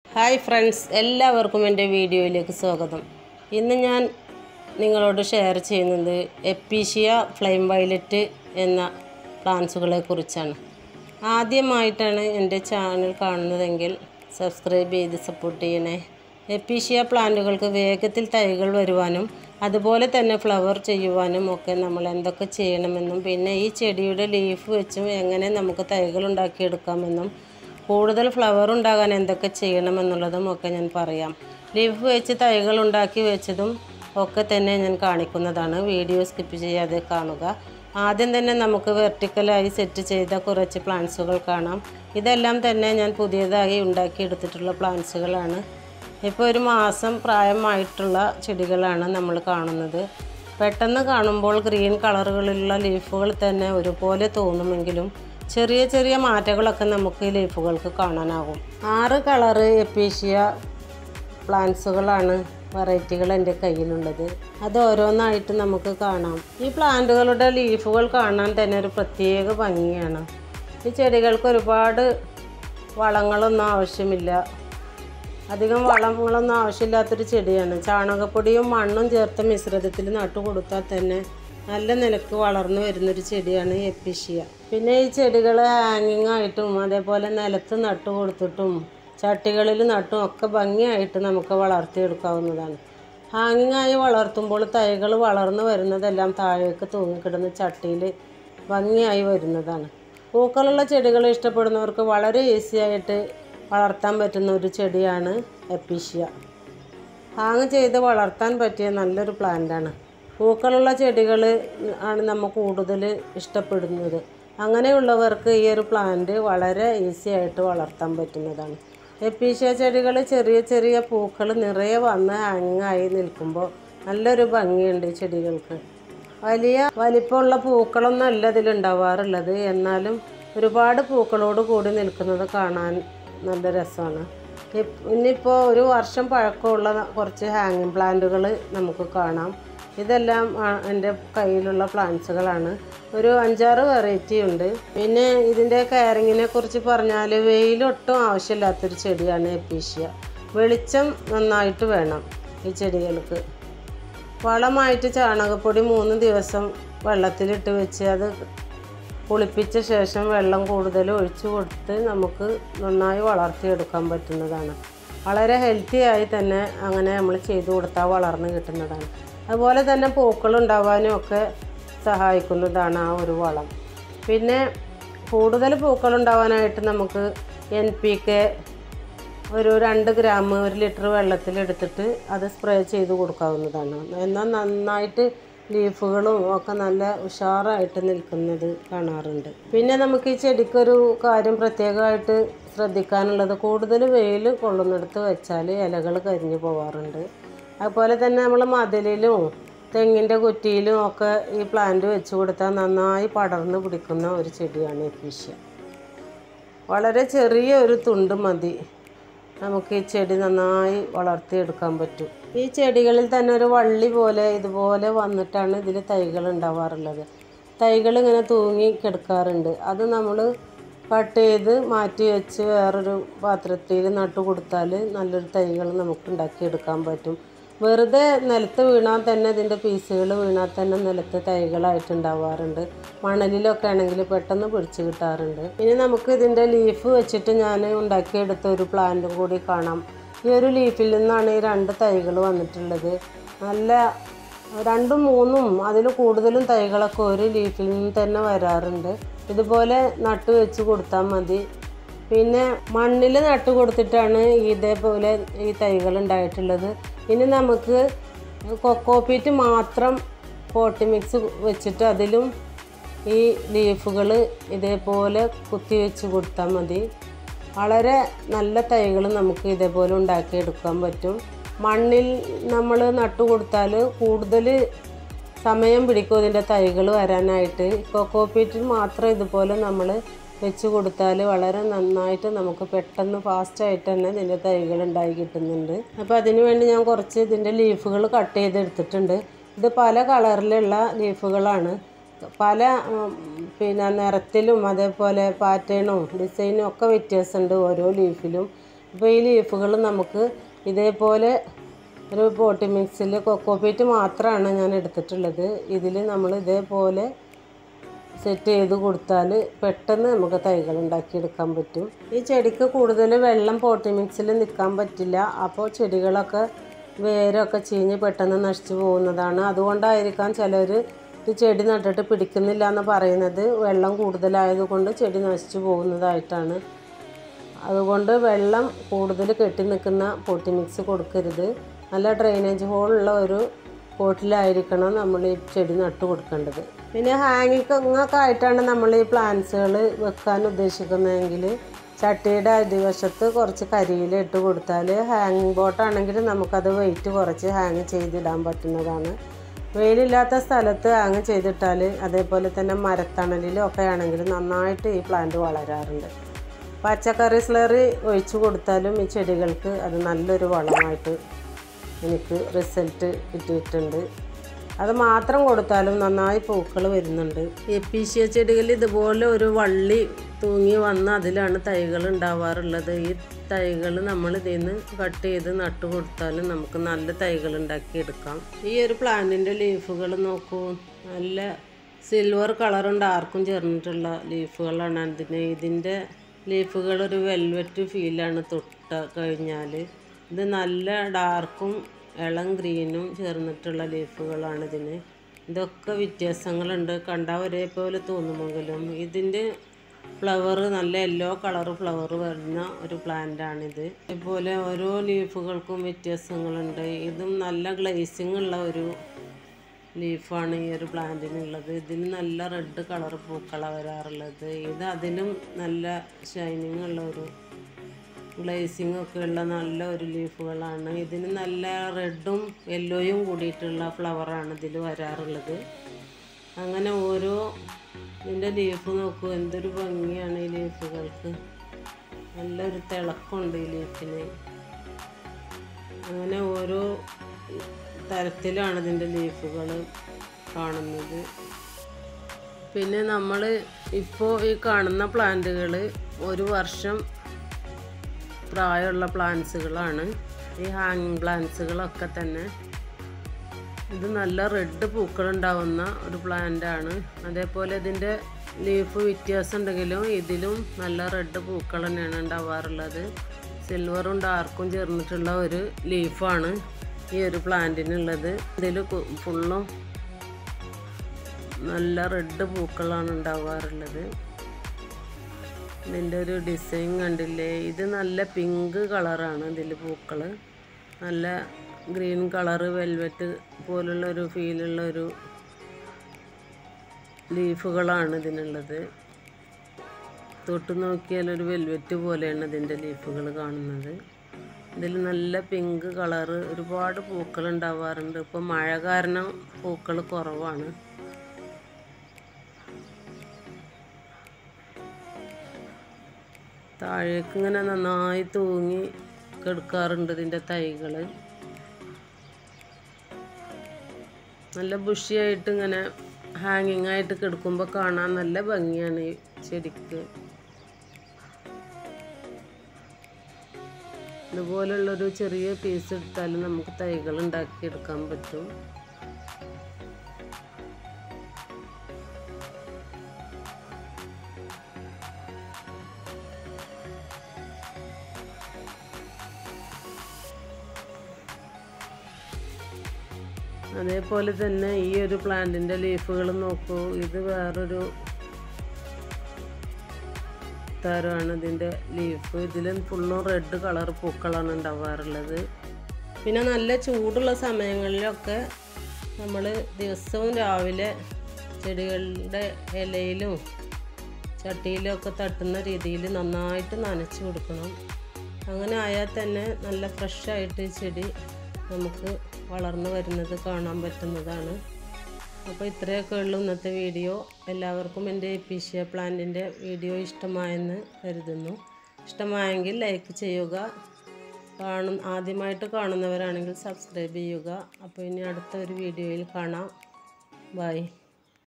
hi friends എല്ലാവർക്കും എൻ്റെ വീഡിയോയിലേക്ക് സ്വാഗതം ഇന്ന് ഞാൻ നിങ്ങളോട് ഷെയർ ചെയ്യുന്നത് എപ്പീഷ്യ ഫ്ലെയിം വയലറ്റ് എന്ന പ്ലാന്റ്സുകളെ കുറിച്ചാണ് ആദ്യമായിട്ടാണ് എൻ്റെ ചാനൽ കാണുന്നതെങ്കിൽ സബ്സ്ക്രൈബ് ചെയ്ത് സപ്പോർട്ട് ചെയ്യണേ എപ്പീഷ്യ പ്ലാന്റുകൾക്ക് വേഗത്തിൽ തൈകൾ വരുവാനും അതുപോലെ തന്നെ ഫ്ലവർ ചെയ്യുവാനും ഒക്കെ നമ്മൾ എന്തൊക്കെ ചെയ്യണമെന്നും പിന്നെ ഈ ചെടിയുടെ ലീഫ് വെച്ചും എങ്ങനെ നമുക്ക് തൈകൾ ഉണ്ടാക്കിയെടുക്കാമെന്നും കൂടുതൽ ഫ്ലവർ ഉണ്ടാകാൻ എന്തൊക്കെ ചെയ്യണമെന്നുള്ളതും ഒക്കെ ഞാൻ പറയാം ലീഫ് വെച്ച് തൈകൾ ഉണ്ടാക്കി വെച്ചതും ഒക്കെ തന്നെ ഞാൻ കാണിക്കുന്നതാണ് വീഡിയോ സ്കിപ്പ് ചെയ്യാതെ കാണുക ആദ്യം തന്നെ നമുക്ക് വെർട്ടിക്കലായി സെറ്റ് ചെയ്ത കുറച്ച് പ്ലാന്റ്സുകൾ കാണാം ഇതെല്ലാം തന്നെ ഞാൻ പുതിയതായി ഉണ്ടാക്കിയെടുത്തിട്ടുള്ള പ്ലാന്റ്സുകളാണ് ഇപ്പോൾ ഒരു മാസം പ്രായമായിട്ടുള്ള ചെടികളാണ് നമ്മൾ കാണുന്നത് പെട്ടെന്ന് കാണുമ്പോൾ ഗ്രീൻ കളറുകളിലുള്ള ലീഫുകൾ തന്നെ ഒരുപോലെ തോന്നുമെങ്കിലും ചെറിയ ചെറിയ മാറ്റങ്ങളൊക്കെ നമുക്ക് ഈ ലീഫുകൾക്ക് കാണാനാകും ആറ് കളറ് എപ്പീഷ്യ പ്ലാന്റ്സുകളാണ് വെറൈറ്റികൾ എൻ്റെ കയ്യിലുള്ളത് അത് ഓരോന്നായിട്ട് നമുക്ക് കാണാം ഈ പ്ലാന്റുകളുടെ ലീഫുകൾ കാണാൻ തന്നെ ഒരു പ്രത്യേക ഭംഗിയാണ് ഈ ചെടികൾക്ക് ഒരുപാട് വളങ്ങളൊന്നും ആവശ്യമില്ല അധികം വളങ്ങളൊന്നും ആവശ്യമില്ലാത്തൊരു ചെടിയാണ് ചാണകപ്പൊടിയും മണ്ണും ചേർത്ത മിശ്രിതത്തിൽ നട്ടു കൊടുത്താൽ തന്നെ നല്ല നിലക്ക് വളർന്നു വരുന്നൊരു ചെടിയാണ് എപ്പിഷ്യ പിന്നെ ഈ ചെടികൾ ഹാങ്ങിങ് ആയിട്ടും അതേപോലെ നിലത്ത് നട്ടു കൊടുത്തിട്ടും ചട്ടികളിൽ നട്ടും ഒക്കെ ഭംഗിയായിട്ട് നമുക്ക് വളർത്തിയെടുക്കാവുന്നതാണ് ഹാങ്ങിങ് ആയി വളർത്തുമ്പോൾ തൈകൾ വളർന്നു വരുന്നതെല്ലാം താഴേക്ക് തൂങ്ങിക്കിടന്ന് ചട്ടിയിൽ ഭംഗിയായി വരുന്നതാണ് പൂക്കളുള്ള ചെടികൾ ഇഷ്ടപ്പെടുന്നവർക്ക് വളരെ ഈസി ആയിട്ട് വളർത്താൻ പറ്റുന്ന ഒരു ചെടിയാണ് എപ്പീഷ്യ ഹാങ് ചെയ്ത് വളർത്താൻ പറ്റിയ നല്ലൊരു പ്ലാന്റാണ് പൂക്കളുള്ള ചെടികൾ ആണ് നമ്മൾ കൂടുതൽ ഇഷ്ടപ്പെടുന്നത് അങ്ങനെയുള്ളവർക്ക് ഈ ഒരു പ്ലാന്റ് വളരെ ഈസി ആയിട്ട് വളർത്താൻ പറ്റുന്നതാണ് എപ്പീഷ്യ ചെടികൾ ചെറിയ ചെറിയ പൂക്കൾ നിറയെ വന്ന് ഹാങ്ങായി നിൽക്കുമ്പോൾ നല്ലൊരു ഭംഗിയുണ്ട് ഈ ചെടികൾക്ക് വലിയ വലിപ്പമുള്ള പൂക്കളൊന്നും അല്ല ഇതിലുണ്ടാവാറുള്ളത് എന്നാലും ഒരുപാട് പൂക്കളോട് കൂടി നിൽക്കുന്നത് കാണാൻ നല്ല രസമാണ് ഇപ്- ഇനിയിപ്പോൾ ഒരു വർഷം പഴക്കമുള്ള കുറച്ച് ഹാങ്ങിങ് പ്ലാന്റുകൾ നമുക്ക് കാണാം ഇതെല്ലാം ആ, എൻ്റെ കയ്യിലുള്ള പ്ലാന്റ്സുകളാണ് ഒരു അഞ്ചാറ് വെറൈറ്റി ഉണ്ട് പിന്നെ ഇതിൻ്റെ കെയറിങ്ങിനെ കുറിച്ച് പറഞ്ഞാൽ വെയിലൊട്ടും ആവശ്യമില്ലാത്തൊരു ചെടിയാണ് എപ്പീഷ്യ വെളിച്ചം നന്നായിട്ട് വേണം ഈ ചെടികൾക്ക് വളമായിട്ട് ചാണകപ്പൊടി മൂന്ന് ദിവസം വെള്ളത്തിലിട്ട് വെച്ച് അത് പുളിപ്പിച്ച ശേഷം വെള്ളം കൂടുതൽ ഒഴിച്ചു കൊടുത്ത് നമുക്ക് നന്നായി വളർത്തിയെടുക്കാൻ പറ്റുന്നതാണ് വളരെ ഹെൽത്തി ആയി തന്നെ അങ്ങനെ നമ്മൾ ചെയ്തു കൊടുത്താൽ വളർന്ന് കിട്ടുന്നതാണ് അതുപോലെ തന്നെ പൂക്കൾ ഉണ്ടാവാനും ഒക്കെ സഹായിക്കുന്നതാണ് ആ ഒരു വളം പിന്നെ കൂടുതൽ പൂക്കൾ ഉണ്ടാവാനായിട്ട് നമുക്ക് എൻ പി കെ ഒരു രണ്ട് ഗ്രാം ഒരു ലിറ്റർ വെള്ളത്തിലെടുത്തിട്ട് അത് സ്പ്രേ ചെയ്ത് കൊടുക്കാവുന്നതാണ് എന്നാൽ നന്നായിട്ട് ലീഫുകളും ഒക്കെ നല്ല ഉഷാറായിട്ട് നിൽക്കുന്നത് കാണാറുണ്ട് പിന്നെ നമുക്ക് ഈ ചെടിക്കൊരു കാര്യം പ്രത്യേകമായിട്ട് ശ്രദ്ധിക്കാനുള്ളത് കൂടുതൽ വെയിൽ കൊള്ളുന്നിടത്ത് വെച്ചാൽ ഇലകൾ കരിഞ്ഞു പോവാറുണ്ട് അതുപോലെ തന്നെ നമ്മൾ മതിലിലും തെങ്ങിൻ്റെ കുറ്റിയിലും ഒക്കെ ഈ പ്ലാന്റ് വെച്ച് കൊടുത്താൽ നന്നായി പടർന്ന് പിടിക്കുന്ന ഒരു ചെടിയാണ് എപ്പീഷ്യ വളരെ ചെറിയ ഒരു തുണ്ട് മതി നമുക്ക് ഈ ചെടി നന്നായി വളർത്തിയെടുക്കാൻ പറ്റും ഈ ചെടികളിൽ തന്നെ ഒരു വള്ളി പോലെ ഇതുപോലെ വന്നിട്ടാണ് ഇതിൽ തൈകൾ ഉണ്ടാവാറുള്ളത് തൈകൾ ഇങ്ങനെ തൂങ്ങി കിടക്കാറുണ്ട് അത് നമ്മൾ കട്ട് ചെയ്ത് മാറ്റി വെച്ച് വേറൊരു പാത്രത്തിൽ നട്ടു കൊടുത്താൽ നല്ലൊരു തൈകൾ നമുക്ക് ഉണ്ടാക്കിയെടുക്കാൻ പറ്റും വെറുതെ നിലത്ത് വീണാൽ തന്നെ ഇതിൻ്റെ പീസുകൾ വീണാൽ തന്നെ നിലത്ത് തൈകളായിട്ട് ഉണ്ടാവാറുണ്ട് മണലിലൊക്കെ ആണെങ്കിൽ പെട്ടെന്ന് പിടിച്ച് കിട്ടാറുണ്ട് ഇനി നമുക്ക് ഇതിൻ്റെ ലീഫ് വെച്ചിട്ട് ഞാൻ ഉണ്ടാക്കിയെടുത്ത ഒരു പ്ലാന്റും കൂടി കാണാം ഈ ഒരു ലീഫിൽ നിന്നാണ് ഈ രണ്ട് തൈകൾ വന്നിട്ടുള്ളത് നല്ല രണ്ടും മൂന്നും അതിൽ കൂടുതലും തൈകളൊക്കെ ഒരു ലീഫിൽ നിന്ന് തന്നെ വരാറുണ്ട് ഇതുപോലെ നട്ടു വെച്ച് കൊടുത്താൽ മതി പിന്നെ മണ്ണിൽ നട്ടു കൊടുത്തിട്ടാണ് ഇതേപോലെ ഈ തൈകൾ ഉണ്ടായിട്ടുള്ളത് ഇനി നമുക്ക് കൊക്കോപ്പീറ്റ് മാത്രം പോട്ടി മിക്സ് വെച്ചിട്ട് അതിലും ഈ ലീഫുകൾ ഇതേപോലെ കുത്തി വെച്ച് കൊടുത്താൽ മതി വളരെ നല്ല തൈകൾ നമുക്ക് ഇതേപോലെ ഉണ്ടാക്കിയെടുക്കാൻ പറ്റും മണ്ണിൽ നമ്മൾ നട്ടു കൊടുത്താൽ കൂടുതൽ സമയം പിടിക്കും ഇതിൻ്റെ തൈകൾ വരാനായിട്ട് കൊക്കോപ്പീറ്റിൽ മാത്രം ഇതുപോലെ നമ്മൾ വെച്ച് കൊടുത്താൽ വളരെ നന്നായിട്ട് നമുക്ക് പെട്ടെന്ന് ഫാസ്റ്റായിട്ട് തന്നെ ഇതിൻ്റെ തൈകൾ ഉണ്ടായി കിട്ടുന്നുണ്ട് അപ്പോൾ അതിന് വേണ്ടി ഞാൻ കുറച്ച് ഇതിൻ്റെ ലീഫുകൾ കട്ട് ചെയ്തെടുത്തിട്ടുണ്ട് ഇത് പല കളറിലുള്ള ലീഫുകളാണ് പല ഉം, പിന്നെ നിറത്തിലും അതേപോലെ പാറ്റേണും ഡിസൈനും ഒക്കെ വ്യത്യാസമുണ്ട് ഓരോ ലീഫിലും അപ്പോൾ ഈ ലീഫുകൾ നമുക്ക് ഇതേപോലെ ഒരു പോട്ടി മിക്സിൽ കൊക്കോപീറ്റ് മാത്രമാണ് ഞാൻ എടുത്തിട്ടുള്ളത് ഇതിൽ നമ്മൾ ഇതേപോലെ സെറ്റ് ചെയ്ത് കൊടുത്താൽ പെട്ടെന്ന് നമുക്ക് തൈകൾ ഉണ്ടാക്കിയെടുക്കാൻ പറ്റും ഈ ചെടിക്ക് കൂടുതൽ വെള്ളം പോട്ടി മിക്സിൽ നിൽക്കാൻ പറ്റില്ല അപ്പോൾ ചെടികളൊക്കെ വേരൊക്കെ ചീഞ്ഞ് പെട്ടെന്ന് നശിച്ചു പോകുന്നതാണ് അതുകൊണ്ടായിരിക്കാം ചിലർ ഇത് ചെടി നട്ടിട്ട് പിടിക്കുന്നില്ല എന്ന് പറയുന്നത് വെള്ളം കൂടുതലായതുകൊണ്ട് ചെടി നശിച്ചു പോകുന്നതായിട്ടാണ് അതുകൊണ്ട് വെള്ളം കൂടുതൽ കെട്ടി നിൽക്കുന്ന പോട്ടി മിക്സ് കൊടുക്കരുത് നല്ല ഡ്രെയിനേജ് ഹോളുള്ള ഒരു പോട്ടിലായിരിക്കണം നമ്മൾ ഈ ചെടി നട്ടു കൊടുക്കേണ്ടത് പിന്നെ ഹാങ്ങിങ്ങൊക്കെ ആയിട്ടാണ് നമ്മൾ ഈ പ്ലാന്റ്സുകൾ വെക്കാൻ ഉദ്ദേശിക്കുന്നതെങ്കിൽ ചട്ടിയുടെ അടിവശത്ത് കുറച്ച് കരിയില ഇട്ട് കൊടുത്താൽ ഹാങ്ങിങ് ബോട്ടാണെങ്കിൽ നമുക്കത് വെയിറ്റ് കുറച്ച് ഹാങ് ചെയ്തിടാൻ പറ്റുന്നതാണ് വെയിലില്ലാത്ത സ്ഥലത്ത് ഹാങ് ചെയ്തിട്ടാൽ അതേപോലെ തന്നെ മരത്തണലിലും ഒക്കെ ആണെങ്കിൽ നന്നായിട്ട് ഈ പ്ലാന്റ് വളരാറുണ്ട് പച്ചക്കറി സ്ലറി ഒഴിച്ചു കൊടുത്താലും ഈ ചെടികൾക്ക് അത് നല്ലൊരു വളമായിട്ട് എനിക്ക് റിസൾട്ട് കിട്ടിയിട്ടുണ്ട് അത് മാത്രം കൊടുത്താലും നന്നായി പൂക്കൾ വരുന്നുണ്ട് എപ്പീഷ്യ ചെടികളിൽ ഇതുപോലെ ഒരു വള്ളി തൂങ്ങി വന്ന് അതിലാണ് തൈകൾ ഉണ്ടാവാറുള്ളത് ഈ തൈകൾ നമ്മൾ ഇതിൽ നിന്ന് കട്ട് ചെയ്ത് നട്ടു കൊടുത്താലും നമുക്ക് നല്ല തൈകൾ ഉണ്ടാക്കിയെടുക്കാം ഈ ഒരു പ്ലാന്റിൻ്റെ ലീഫുകൾ നോക്കൂ നല്ല സിൽവർ കളറും ഡാർക്കും ചേർന്നിട്ടുള്ള ലീഫുകളാണ് അതിന് ഇതിൻ്റെ ലീഫുകൾ ഒരു വെൽവെറ്റ് ഫീലാണ് തൊട്ട കഴിഞ്ഞാൽ ഇത് നല്ല ഡാർക്കും ഇളം ഗ്രീനും ചേർന്നിട്ടുള്ള ലീഫുകളാണ് ഇതിന് ഇതൊക്കെ വ്യത്യാസങ്ങളുണ്ട് കണ്ടാൽ ഒരേപോലെ തോന്നുമെങ്കിലും ഇതിൻ്റെ ഫ്ലവർ നല്ല യെല്ലോ കളർ ഫ്ലവർ വരുന്ന ഒരു പ്ലാന്റാണിത് അതുപോലെ ഓരോ ലീഫുകൾക്കും വ്യത്യാസങ്ങളുണ്ട് ഇതും നല്ല ഗ്ലേസിങ് ഉള്ള ഒരു ലീഫാണ് ഈ ഒരു പ്ലാന്റിനുള്ളത് ഇതിന് നല്ല റെഡ് കളർ പൂക്കളാണ് വരാറുള്ളത് ഇത് അതിലും നല്ല ഷൈനിങ് ഉള്ള ഒരു ഗ്ലേസിങ് ഒക്കെ ഉള്ള നല്ല ഒരു ലീഫുകളാണ് ഇതിന് നല്ല റെഡും യെല്ലോയും കൂടിയിട്ടുള്ള ഫ്ലവറാണ് ഇതിൽ വരാറുള്ളത് അങ്ങനെ ഓരോ ഇതിൻ്റെ ലീഫ് നോക്കൂ എന്തൊരു ഭംഗിയാണ് ഈ ലീഫുകൾക്ക് നല്ലൊരു തിളക്കമുണ്ട് ഈ ലീഫിന് അങ്ങനെ ഓരോ തരത്തിലാണ് ഇതിൻ്റെ ലീഫുകൾ കാണുന്നത് പിന്നെ നമ്മൾ ഇപ്പോൾ ഈ കാണുന്ന പ്ലാന്റുകൾ ഒരു വർഷം പ്രായമുള്ള പ്ലാന്റ്സുകളാണ് ഈ ഹാങ്ങിങ് പ്ലാന്റ്സുകളൊക്കെ തന്നെ ഇത് നല്ല റെഡ് പൂക്കളുണ്ടാവുന്ന ഒരു പ്ലാന്റാണ് അതേപോലെ ഇതിൻ്റെ ലീഫ് വ്യത്യാസം ഉണ്ടെങ്കിലും ഇതിലും നല്ല റെഡ് പൂക്കൾ തന്നെയാണ് ഉണ്ടാവാറുള്ളത് സിൽവറും ഡാർക്കും ചേർന്നിട്ടുള്ള ഒരു ലീഫാണ് ഈ ഒരു പ്ലാന്റിനുള്ളത് ഇതിൽ ഫുള്ളും നല്ല റെഡ് പൂക്കളാണ് ഉണ്ടാവാറുള്ളത് ഇതിൻ്റെ ഒരു ഡിസൈൻ കണ്ടില്ലേ ഇത് നല്ല പിങ്ക് കളറാണ് ഇതിൽ പൂക്കൾ നല്ല ഗ്രീൻ കളറ് വെൽവെറ്റ് പോലുള്ള ഒരു ഫീലുള്ള ഒരു ലീഫുകളാണ് ഇതിനുള്ളത് തൊട്ട് നോക്കിയാൽ ഒരു വെൽവെറ്റ് പോലെയാണ് ഇതിൻ്റെ ലീഫുകൾ കാണുന്നത് ഇതിൽ നല്ല പിങ്ക് കളറ് ഒരുപാട് പൂക്കൾ ഉണ്ടാവാറുണ്ട് ഇപ്പോൾ മഴ കാരണം പൂക്കൾ കുറവാണ് താഴേക്ക് ഇങ്ങനെ നന്നായി തൂങ്ങി കിടക്കാറുണ്ട് ഇതിൻ്റെ തൈകൾ നല്ല ബുഷിയായിട്ട് ഇങ്ങനെ ഹാങ്ങിങ് ആയിട്ട് കിടക്കുമ്പോൾ കാണാൻ നല്ല ഭംഗിയാണ് ഈ ചെടിക്ക് ഇതുപോലുള്ളൊരു ചെറിയ പീസ് എടുത്താൽ നമുക്ക് തൈകൾ ഉണ്ടാക്കിയെടുക്കാൻ പറ്റും അതേപോലെ തന്നെ ഈ ഒരു പ്ലാന്റിൻ്റെ ലീഫുകൾ നോക്കൂ ഇത് വേറൊരു തരമാണ് ഇതിൻ്റെ ലീഫ് ഇതിലും ഫുള്ളും റെഡ് കളർ പൂക്കളാണ് ഉണ്ടാവാറുള്ളത് പിന്നെ നല്ല ചൂടുള്ള സമയങ്ങളിലൊക്കെ നമ്മൾ ദിവസവും രാവിലെ ചെടികളുടെ ഇലയിലും ചട്ടിയിലും ഒക്കെ തട്ടുന്ന രീതിയിൽ നന്നായിട്ട് നനച്ച് കൊടുക്കണം അങ്ങനെ ആയാൽ തന്നെ നല്ല ഫ്രഷായിട്ട് ചെടി നമുക്ക് വളർന്നു വരുന്നത് കാണാൻ പറ്റുന്നതാണ് അപ്പോൾ ഇത്രയൊക്കെ ഉള്ളൂ ഇന്നത്തെ വീഡിയോ എല്ലാവർക്കും എൻ്റെ എപ്പീഷ്യ പ്ലാന്റിൻ്റെ വീഡിയോ ഇഷ്ടമായെന്ന് കരുതുന്നു ഇഷ്ടമായെങ്കിൽ ലൈക്ക് ചെയ്യുക കാണും ആദ്യമായിട്ട് കാണുന്നവരാണെങ്കിൽ സബ്സ്ക്രൈബ് ചെയ്യുക അപ്പോൾ ഇനി അടുത്ത ഒരു വീഡിയോയിൽ കാണാം ബൈ